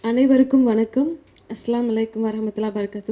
அனைவருக்கும் வணக்கம் அஸ்ஸலாமு அலைக்கும் வரஹமத்துல்லா பரக்கத்து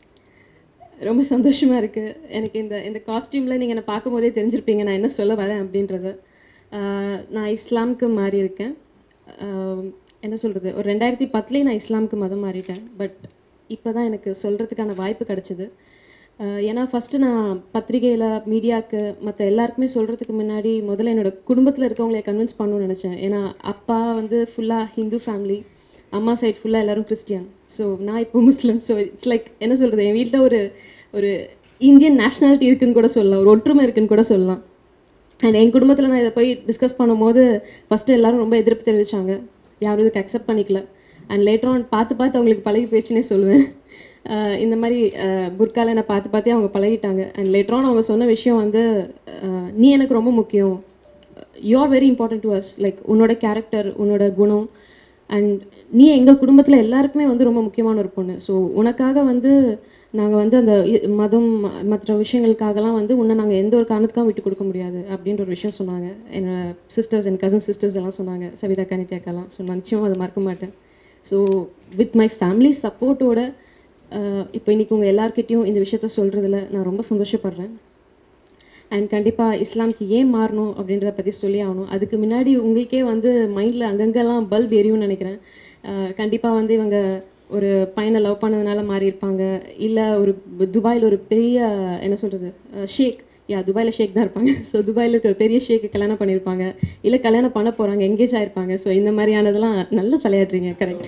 ரொம்ப சந்தோஷமாக இருக்குது எனக்கு இந்த இந்த காஸ்டியூமில் நீங்கள் என்னை பார்க்கும்போதே தெரிஞ்சிருப்பீங்க நான் என்ன சொல்ல வரேன் அப்படின்றது ஆஹ் நான் இஸ்லாமுக்கு மாறி இருக்கேன் ஆஹ் என்ன சொல்கிறது ஒரு ரெண்டாயிரத்தி பத்துலேயே நான் இஸ்லாமுக்கு மதம் மாறிட்டேன் பட் இப்போ தான் எனக்கு சொல்கிறதுக்கான வாய்ப்பு கிடச்சிது ஏன்னா ஃபஸ்ட்டு நான் பத்திரிகையில் மீடியாவுக்கு மற்ற எல்லாருக்குமே சொல்கிறதுக்கு முன்னாடி முதல்ல என்னோட குடும்பத்தில் இருக்கவங்களை கன்வின்ஸ் பண்ணணும்னு நினச்சேன் ஏன்னா அப்பா வந்து ஃபுல்லாக ஹிந்து ஃபேமிலி அம்மா சைட் ஃபுல்லாக எல்லாரும் கிறிஸ்டியன் ஸோ நான் இப்போ முஸ்லீம் ஸோ இட்ஸ் லைக் என்ன சொல்கிறது என் வீட்டில் ஒரு ஒரு இந்தியன் நேஷ்னாலிட்டி இருக்குன்னு கூட சொல்லலாம் ஒரு ஒற்றுமை இருக்குன்னு கூட சொல்லலாம் அண்ட் என் குடும்பத்தில் நான் இதை போய் டிஸ்கஸ் பண்ணும்போது ஃபஸ்ட்டு எல்லாரும் ரொம்ப எதிர்ப்பு தெரிவித்தாங்க யாரும் இதுக்கு அக்செப்ட் பண்ணிக்கல அண்ட் லேட்டர் ஆன் பார்த்து பார்த்து அவங்களுக்கு பழகி போயிடுச்சுன்னே சொல்லுவேன் அஹ் இந்த மாதிரி புர்கால என்னை பார்த்து பார்த்தே அவங்க பழகிட்டாங்க அண்ட் லேட்டர் ஆன் அவங்க சொன்ன விஷயம் வந்து அஹ் நீ எனக்கு ரொம்ப முக்கியம் you are very important to us like உன்னோட கேரக்டர் உன்னோட குணம் அண்ட் நீ எங்கள் குடும்பத்தில் எல்லாருக்குமே வந்து ரொம்ப முக்கியமான ஒரு பொண்ணு ஸோ உனக்காக வந்து நாங்கள் வந்து அந்த இ- மதம் ம- மற்ற விஷயங்களுக்காகலாம் வந்து உன்னை நாங்கள் எந்த ஒரு காரணத்துக்கும் விட்டு கொடுக்க முடியாது அப்படின்ற ஒரு விஷயம் சொன்னாங்க என்னோட சிஸ்டர்ஸ் என் கசன் சிஸ்டர்ஸ் எல்லாம் சொன்னாங்க சவிதா கனித்யாக்கெல்லாம் ஸோ நான் நிச்சயமாக அதை மறக்க மாட்டேன் ஸோ வித் மை ஃபேமிலி சப்போர்ட்டோட இப்போ இன்னைக்கு உங்கள் எல்லார்கிட்டயும் இந்த விஷயத்த சொல்கிறதுல நான் ரொம்ப சந்தோஷப்படுறேன் அண்ட் கண்டிப்பாக இஸ்லாம்க்கு ஏன் மாறணும் அப்படின்றத பற்றி சொல்லி ஆகணும் அதுக்கு முன்னாடி உங்களுக்கே வந்து மைண்டில் அங்கங்கெல்லாம் பல்ப் எரியும்னு நினைக்கிறேன் கண்டிப்பாக வந்து இவங்க ஒரு பையனை லவ் பண்ணதுனால மாறி இருப்பாங்க இல்லை ஒரு துபாயில் ஒரு பெரிய என்ன சொல்கிறது ஷேக் யா துபாயில் ஷேக் தான் இருப்பாங்க ஸோ துபாயில் இருக்கிற பெரிய ஷேக்கு கல்யாணம் பண்ணியிருப்பாங்க இல்லை கல்யாணம் பண்ண போகிறாங்க எங்கேஜ் ஆயிருப்பாங்க ஸோ இந்த மாதிரியானதெல்லாம் நல்லா தலையாடுறீங்க கரெக்ட்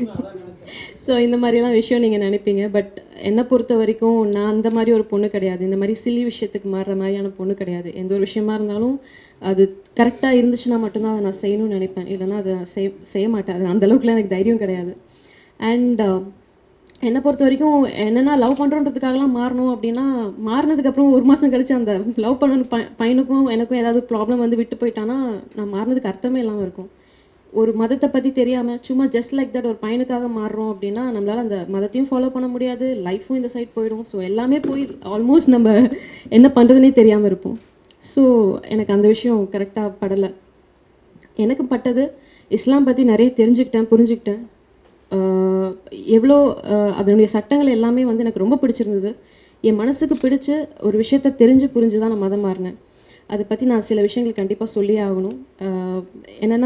ஸோ இந்த மாதிரிலாம் விஷயம் நீங்கள் நினைப்பீங்க பட் என்னை பொறுத்த வரைக்கும் நான் அந்த மாதிரி ஒரு பொண்ணு கிடையாது இந்த மாதிரி சில்லி விஷயத்துக்கு மாறுற மாதிரியான பொண்ணு கிடையாது எந்த ஒரு விஷயமா இருந்தாலும் அது கரெக்டாக இருந்துச்சுன்னா மட்டும்தான் அதை நான் செய்யணும்னு நினைப்பேன் இல்லைன்னா அதை செய் செய்ய மாட்டேன் அது அந்த அளவுக்குலாம் எனக்கு தைரியம் கிடையாது அண்ட் என்னை பொறுத்த வரைக்கும் என்னென்னா லவ் பண்ணுறோன்றதுக்காகலாம் மாறணும் அப்படின்னா மாறினதுக்கப்புறம் ஒரு மாதம் கழிச்சு அந்த லவ் பண்ண ப பையனுக்கும் எனக்கும் ஏதாவது ப்ராப்ளம் வந்து விட்டு போயிட்டானா நான் மாறினதுக்கு அர்த்தமே இல்லாமல் இருக்கும் ஒரு மதத்தை பற்றி தெரியாமல் சும்மா ஜஸ்ட் லைக் தட் ஒரு பையனுக்காக மாறுறோம் அப்படின்னா நம்மளால் அந்த மதத்தையும் ஃபாலோ பண்ண முடியாது லைஃப்பும் இந்த சைட் போயிடும் ஸோ எல்லாமே போய் ஆல்மோஸ்ட் நம்ம என்ன பண்ணுறதுனே தெரியாமல் இருப்போம் ஸோ எனக்கு அந்த விஷயம் கரெக்டாக படலை எனக்கு பட்டது இஸ்லாம் பற்றி நிறைய தெரிஞ்சுக்கிட்டேன் புரிஞ்சுக்கிட்டேன் ஆஹ் எவ்வளோ ஆஹ் அதனுடைய சட்டங்கள் எல்லாமே வந்து எனக்கு ரொம்ப பிடிச்சிருந்தது என் மனசுக்கு பிடிச்ச ஒரு விஷயத்த தெரிஞ்சு புரிஞ்சு தான் நான் மதம் மாறினேன் அதை பற்றி நான் சில விஷயங்கள் கண்டிப்பாக சொல்லியே ஆகணும் ஆஹ் என்னன்னா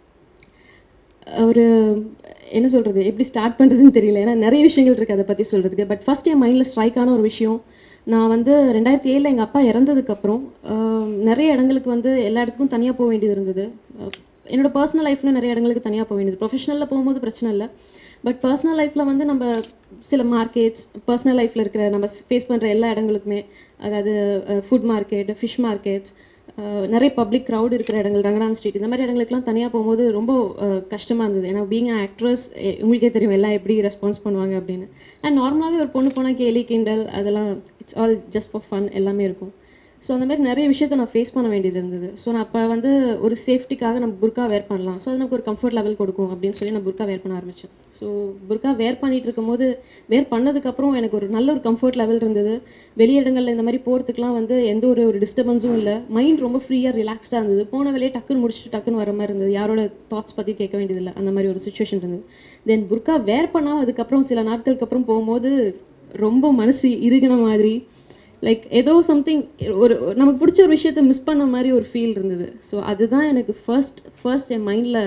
ஒரு என்ன சொல்கிறது எப்படி ஸ்டார்ட் பண்ணுறதுன்னு தெரியல ஏன்னா நிறைய விஷயங்கள் இருக்குது அதை பற்றி சொல்கிறதுக்கு பட் ஃபஸ்ட் என் மைண்டில் ஸ்ட்ரைக் ஆன ஒரு விஷயம் நான் வந்து ரெண்டாயிரத்தி ஏழில் எங்கள் அப்பா இறந்ததுக்கப்புறம் நிறைய இடங்களுக்கு வந்து எல்லா இடத்துக்கும் தனியாக போக வேண்டியது இருந்தது அஹ் என்னோட பர்சனல் லைஃப்பில் நிறைய இடங்களுக்கு தனியாக போக வேண்டியது ப்ரொஃபஷனலில் போகும்போது பிரச்சனை இல்லை பட் பர்சனல் லைஃப்பில் வந்து நம்ம சில மார்க்கெட்ஸ் பர்சனல் லைஃப்பில் இருக்கிற நம்ம ஃபேஸ் பண்ணுற எல்லா இடங்களுக்குமே அதாவது ஃபுட் மார்க்கெட் ஃபிஷ் மார்க்கெட்ஸ் நிறைய பப்ளிக் க்ரௌட் இருக்கிற இடங்கள் ரங்கநாத் ஸ்ட்ரீட் இந்த மாதிரி இடங்களுக்குலாம் தனியாக போகும்போது ரொம்ப கஷ்டமாக இருந்தது ஏன்னா பீங் ஆக்ட்ரஸ் உங்களுக்கே தெரியும் எல்லாம் எப்படி ரெஸ்பான்ஸ் பண்ணுவாங்க அப்படின்னு அண்ட் நார்மலாகவே ஒரு பொண்ணு போனால் கேலி கிண்டல் அதெல்லாம் it's all just for fun எல்லாமே இருக்கும் ஸோ அந்த மாதிரி நிறைய விஷயத்த நான் ஃபேஸ் பண்ண வேண்டியது இருந்தது ஸோ நான் அப்போ வந்து ஒரு சேஃப்டிக்காக நம்ம புர்கா வேர் பண்ணலாம் ஸோ அது எனக்கு ஒரு கம்ஃபர்ட் லெவல் கொடுக்கும் அப்படின்னு சொல்லி நான் புர்கா வேர் பண்ண ஆரம்பித்தேன் ஸோ புர்கா வேர் பண்ணிட்டு இருக்கும்போது வேர் பண்ணதுக்கப்புறம் எனக்கு ஒரு நல்ல ஒரு கம்ஃபர்ட் லெவல் இருந்தது வெளியிடங்களில் இந்த மாதிரி போகிறதுக்குலாம் வந்து எந்த ஒரு ஒரு டிஸ்டர்பன்ஸும் இல்லை மைண்ட் ரொம்ப ஃப்ரீயாக ரிலாக்ஸ்டாக இருந்தது போன வேலையை டக்குன்னு முடிச்சுட்டு டக்குன்னு வர மாதிரி இருந்தது யாரோட தாட்ஸ் பற்றி கேட்க வேண்டியதில்லை அந்த மாதிரி ஒரு சுச்சுவேஷன் இருந்தது தென் புர்கா வேர் பண்ணால் அதுக்கப்புறம் சில நாட்களுக்கு அப்புறம் போகும்போது ரொம்ப மனசு இறுகின மாதிரி லைக் ஏதோ சம்திங் ஒரு ஒரு- நமக்கு பிடிச்ச ஒரு விஷயத்த மிஸ் பண்ண மாதிரி ஒரு ஃபீல் இருந்தது ஸோ அதுதான் எனக்கு ஃபர்ஸ்ட் ஃபர்ஸ்ட் என் மைண்டில்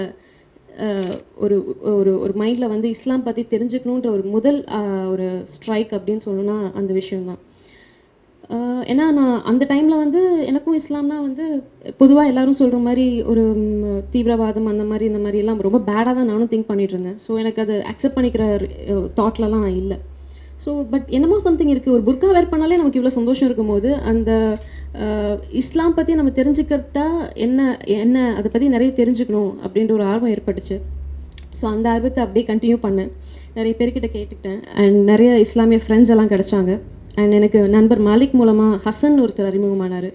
ஒரு ஒரு ஒரு மைண்டில் வந்து இஸ்லாம் பற்றி தெரிஞ்சுக்கணுன்ற ஒரு முதல் ஆஹ், ஒரு ஸ்ட்ரைக் அப்படின்னு சொல்லணும்னா அந்த விஷயம்தான் ஆஹ் ஏன்னா நான் அந்த டைமில் வந்து எனக்கும் இஸ்லாம்னா வந்து பொதுவாக எல்லாரும் சொல்கிற மாதிரி ஒரு ம், தீவிரவாதம் அந்த மாதிரி இந்த மாதிரி எல்லாம் ரொம்ப பேடாக தான் நானும் திங்க் பண்ணிட்டு இருந்தேன் ஸோ எனக்கு அது அக்செப்ட் பண்ணிக்கிற தாட்லலாம் நான் இல்லை ஸோ பட் என்னமோ சம்திங் இருக்குது ஒரு புர்கா வேர் பண்ணாலே நமக்கு இவ்வளோ சந்தோஷம் இருக்கும்போது அந்த ஆஹ், இஸ்லாம் பற்றி நம்ம தெரிஞ்சுக்கிறதா என்ன என்ன அதை பற்றி நிறைய தெரிஞ்சுக்கணும் அப்படின்ற ஒரு ஆர்வம் ஏற்பட்டுச்சு ஸோ அந்த ஆர்வத்தை அப்படியே கண்டினியூ பண்ணேன் நிறைய பேர்கிட்ட கேட்டுக்கிட்டேன் அண்ட் நிறைய இஸ்லாமிய ஃப்ரெண்ட்ஸ் எல்லாம் கிடச்சாங்க அண்ட் எனக்கு நண்பர் மாலிக் மூலமாக ஹசன் ஒருத்தர் அறிமுகமானார்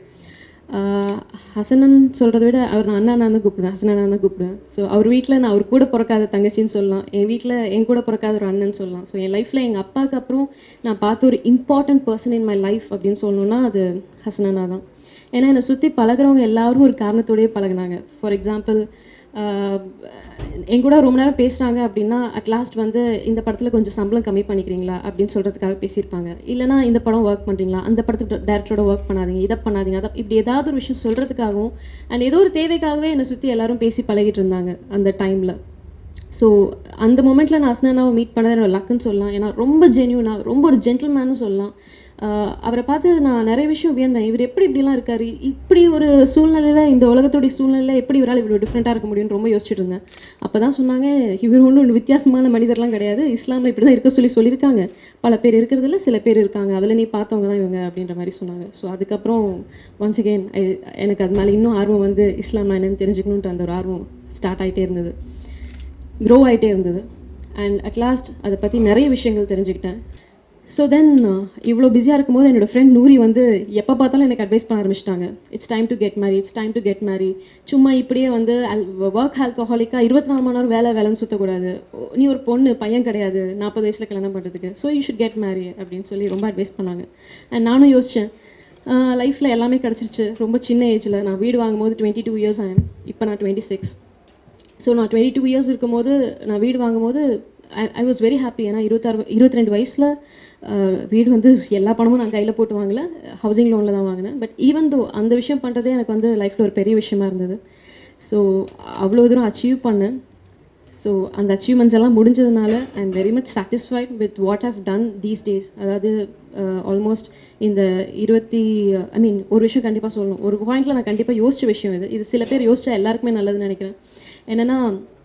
ஹசனன் சொல்கிறத விட அவர் நான் அண்ணா தான் கூப்பிடுவேன் ஹசன் அண்ணா தான் கூப்பிடுவேன் ஸோ அவர் வீட்டில் நான் அவர் கூட பிறக்காத தங்கச்சின்னு சொல்லலாம் என் வீட்டில் என் கூட பிறக்காத ஒரு அண்ணன் சொல்லலாம் ஸோ என் லைஃப்பில் எங்கள் அப்பாவுக்கு அப்புறம் நான் பார்த்த ஒரு important person in my life அப்படின்னு சொல்லணும்னா அது ஹசன் அண்ணா தான் ஏன்னா என்னை சுற்றி பழகுறவங்க எல்லாரும் ஒரு காரணத்தோடயே பழகுனாங்க ஃபார் எக்ஸாம்பிள் என் கூட ரொம்ப நேரம் பேசுகிறாங்க அப்படின்னா அட் லாஸ்ட் வந்து இந்த படத்தில் கொஞ்சம் சம்பளம் கம்மி பண்ணிக்கிறீங்களா அப்படின்னு சொல்கிறதுக்காக பேசியிருப்பாங்க இல்லைனா இந்த படம் ஒர்க் பண்ணுறீங்களா அந்த படத்துக்கு டேரக்டரோட ஒர்க் பண்ணாதீங்க இதை பண்ணாதீங்க அதை இப்படி ஏதாவது ஒரு விஷயம் சொல்கிறதுக்காகவும் அண்ட் ஏதோ ஒரு தேவைக்காகவே என்னை சுற்றி எல்லாரும் பேசி பழகிட்டு இருந்தாங்க அந்த டைமில் ஸோ அந்த மொமெண்ட்டில் நான் அஸ்னாவை மீட் பண்ணது என்னோட லக்குன்னு சொல்லலாம் ஏன்னா ரொம்ப ஜென்யூனாக ரொம்ப ஒரு ஜென்டில்மேனு சொல்லலாம் ஆஹ் அவரை பார்த்து நான் நிறைய விஷயம் வியந்தேன் இவர் எப்படி இப்படிலாம் இருக்காரு இப்படி ஒரு சூழ்நிலையில் இந்த உலகத்துடைய சூழ்நிலையில் எப்படி இவரால் இவ்வளோ டிஃப்ரெண்ட்டாக இருக்க முடியும்னு ரொம்ப யோசிச்சுட்டு இருந்தேன் அப்போ தான் சொன்னாங்க இவர் ஒன்றும் வித்தியாசமான மனிதர்லாம் கிடையாது இஸ்லாமில் இப்படி தான் இருக்க சொல்லி சொல்லியிருக்காங்க பல பேர் இருக்கிறதுல சில பேர் இருக்காங்க அதில் நீ பார்த்தவங்க தான் இவங்க அப்படின்ற மாதிரி சொன்னாங்க ஸோ அதுக்கப்புறம் ஒன்ஸ் அகெயின் எனக்கு அது மேலே இன்னும் ஆர்வம் வந்து இஸ்லாம்னா என்னன்னு தெரிஞ்சுக்கணுன்ட்டு அந்த ஒரு ஆர்வம் ஸ்டார்ட் ஆகிட்டே இருந்தது க்ரோ ஆகிட்டே இருந்தது அண்ட் அட் லாஸ்ட் அதை பற்றி நிறைய விஷயங்கள் தெரிஞ்சுக்கிட்டேன் ஸோ தென் இவ்வளோ பிஸியாக இருக்கும்போது என்னோட ஃப்ரெண்ட் நூரி வந்து எப்போ பார்த்தாலும் எனக்கு அட்வைஸ் பண்ண ஆரம்பிச்சிட்டாங்க it's time to get marry it's time to get marry சும்மா இப்படியே வந்து ஒர்க் ஆல்கஹாலிக்காக இருபத்தி நாலு மணி நேரம் வேலை வேலைன்னு சுற்றக்கூடாது நீ ஒரு பொண்ணு பையன் கிடையாது நாற்பது வயசில் கல்யாணம் பண்ணுறதுக்கு so you should get marry அப்படின்னு சொல்லி ரொம்ப அட்வைஸ் பண்ணாங்க அண்ட் நானும் யோசித்தேன் லைஃப்பில் எல்லாமே கிடச்சிருச்சு ரொம்ப சின்ன ஏஜில் நான் வீடு வாங்கும்போது டுவெண்ட்டி டூ இயர்ஸ் ஆகும் இப்போ நான் டுவெண்ட்டி சிக்ஸ் ஸோ நான் டுவெண்ட்டி டூ இயர்ஸ் இருக்கும்போது நான் வீடு வாங்கும்போது I I was very happy ஏன்னா இருபத்தாறு இருபத்தி ரெண்டு வயசில் வீடு வந்து எல்லா பணமும் நான் கையில் போட்டு வாங்கல ஹவுசிங் லோனில் தான் வாங்கினேன் பட் ஈவன் தோ அந்த விஷயம் பண்ணுறதே எனக்கு வந்து லைஃப்பில் ஒரு பெரிய விஷயமா இருந்தது ஸோ அவ்வளோ தூரம் அச்சீவ் பண்ணேன் ஸோ அந்த அச்சீவ்மெண்ட்ஸ் எல்லாம் முடிஞ்சதுனால I am very much satisfied with what have done these days அதாவது ஆல்மோஸ்ட் இந்த இருபத்தி ஐ மீன் ஒரு விஷயம் கண்டிப்பாக சொல்லணும் ஒரு பாயிண்ட்டில் நான் கண்டிப்பாக யோசிச்ச விஷயம் இது இது சில பேர் யோசிச்சா எல்லாருக்குமே நல்லதுன்னு நினைக்கிறேன் என்னென்னா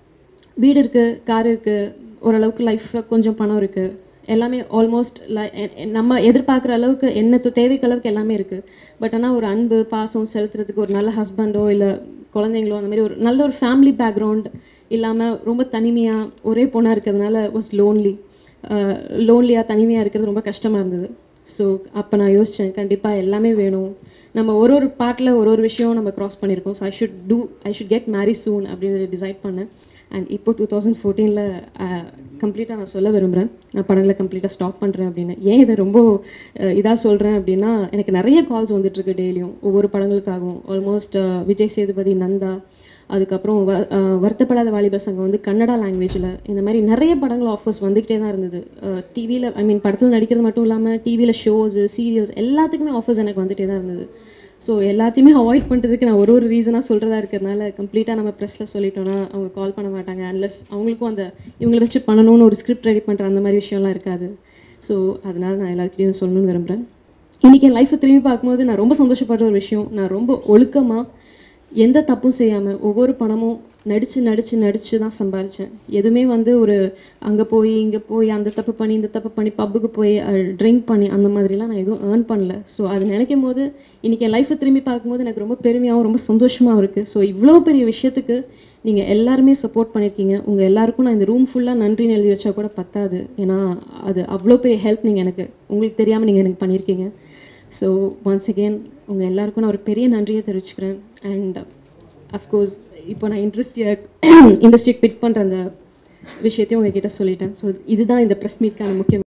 வீடு இருக்குது கார் இருக்குது ஓரளவுக்கு லைஃப்பில் கொஞ்சம் பணம் இருக்குது எல்லாமே ஆல்மோஸ்ட் நம்ம எதிர்பார்க்குற அளவுக்கு என்ன து- தேவைக்கு அளவுக்கு எல்லாமே இருக்குது பட் ஆனால் ஒரு அன்பு பாசம் செலுத்துறதுக்கு ஒரு நல்ல ஹஸ்பண்டோ இல்லை குழந்தைங்களோ அந்த மாதிரி ஒரு நல்ல ஒரு ஃபேமிலி பேக்ரவுண்ட் இல்லாமல் ரொம்ப தனிமையாக ஒரே பொண்ணாக இருக்கிறதுனால வாஸ் லோன்லி லோன்லியாக தனிமையாக இருக்கிறது ரொம்ப கஷ்டமாக இருந்தது ஸோ அப்போ நான் யோசித்தேன் கண்டிப்பாக எல்லாமே வேணும் நம்ம ஒரு ஒரு பார்ட்டில் ஒரு ஒரு விஷயம் நம்ம க்ராஸ் பண்ணியிருக்கோம் so I should to I should get marry soon அப்படின்னு டிசைட் பண்ணேன் அண்ட் இப்போ டூ தௌசண்ட் ஃபோர்டீனில் கம்ப்ளீட்டாக நான் சொல்ல விரும்புகிறேன் நான் படங்களை கம்ப்ளீட்டாக ஸ்டாப் பண்ணுறேன் அப்படின்னு ஏன் இதை ரொம்ப இதாக சொல்கிறேன் அப்படின்னா எனக்கு நிறைய கால்ஸ் வந்துட்டுருக்கு டெய்லியும் ஒவ்வொரு படங்களுக்காகவும் ஆல்மோஸ்ட் விஜய் சேதுபதி நந்தா அதுக்கப்புறம் வ அஹ் வருத்தப்படாத வாலிபர் சங்கம் வந்து கன்னடா லாங்குவேஜில் இந்த மாதிரி நிறைய படங்கள் ஆஃபர்ஸ் வந்துக்கிட்டே தான் இருந்தது டிவியில் ஐ மீன் படத்தில் நடிக்கிறது மட்டும் இல்லாமல் டிவியில் ஷோஸு சீரியல்ஸ் எல்லாத்துக்குமே ஆஃபர்ஸ் எனக்கு வந்துகிட்டே தான் இருந்தது ஸோ எல்லாத்தையுமே அவாய்ட் பண்ணுறதுக்கு நான் ஒரு ஒரு ரீசனாக சொல்கிறதா இருக்கிறதுனால கம்ப்ளீட்டாக நம்ம ப்ரெஸ்ஸில் சொல்லிட்டோம்னா அவங்க கால் பண்ண மாட்டாங்க அன்லெஸ் அவங்களுக்கும் அந்த இவங்களை வச்சு பண்ணணும்னு ஒரு ஸ்கிரிப்ட் ரெடி பண்ணுற அந்த மாதிரி விஷயம்லாம் இருக்காது ஸோ அதனால் நான் எல்லாருக்கிட்டையும் சொல்லணும்னு விரும்புகிறேன் இன்றைக்கி என் லைஃப்பை திரும்பி பார்க்கும்போது நான் ரொம்ப சந்தோஷப்படுற ஒரு விஷயம் நான் ரொம்ப ஒழுக்கமாக எந்த தப்பும் செய்யாமல் ஒவ்வொரு பணமும் நடித்து நடித்து நடித்து தான் சம்பாரித்தேன் எதுவுமே வந்து ஒரு அங்கே போய் இங்கே போய் அந்த தப்பு பண்ணி இந்த தப்பு பண்ணி பப்புக்கு போய் ட்ரிங்க் பண்ணி அந்த மாதிரிலாம் நான் எதுவும் ஏர்ன் பண்ணல ஸோ அது நினைக்கும் போது இன்றைக்கி என் லைஃப்பை திரும்பி பார்க்கும்போது எனக்கு ரொம்ப பெருமையாகவும் ரொம்ப சந்தோஷமாகவும் இருக்குது ஸோ இவ்வளோ பெரிய விஷயத்துக்கு நீங்கள் எல்லாருமே சப்போர்ட் பண்ணியிருக்கீங்க உங்கள் எல்லாருக்கும் நான் இந்த ரூம் ஃபுல்லாக நன்றின்னு எழுதி வச்சா கூட பத்தாது ஏன்னா அது அவ்வளோ பெரிய ஹெல்ப் நீங்கள் எனக்கு உங்களுக்கு தெரியாமல் நீங்கள் எனக்கு பண்ணியிருக்கீங்க ஸோ ஒன்ஸ் அகெயின் உங்கள் எல்லாருக்கும் நான் ஒரு பெரிய நன்றியை தெரிவிச்சுக்கிறேன் அண்ட் அஃப்கோர்ஸ் இப்போ நான் இண்டஸ்ட்ரியை இண்டஸ்ட்ரிக்கு பிட் பண்ணுற அந்த விஷயத்தையும் உங்ககிட்ட சொல்லிட்டேன் ஸோ இதுதான் இந்த ப்ரெஸ் மீட்கான முக்கியம்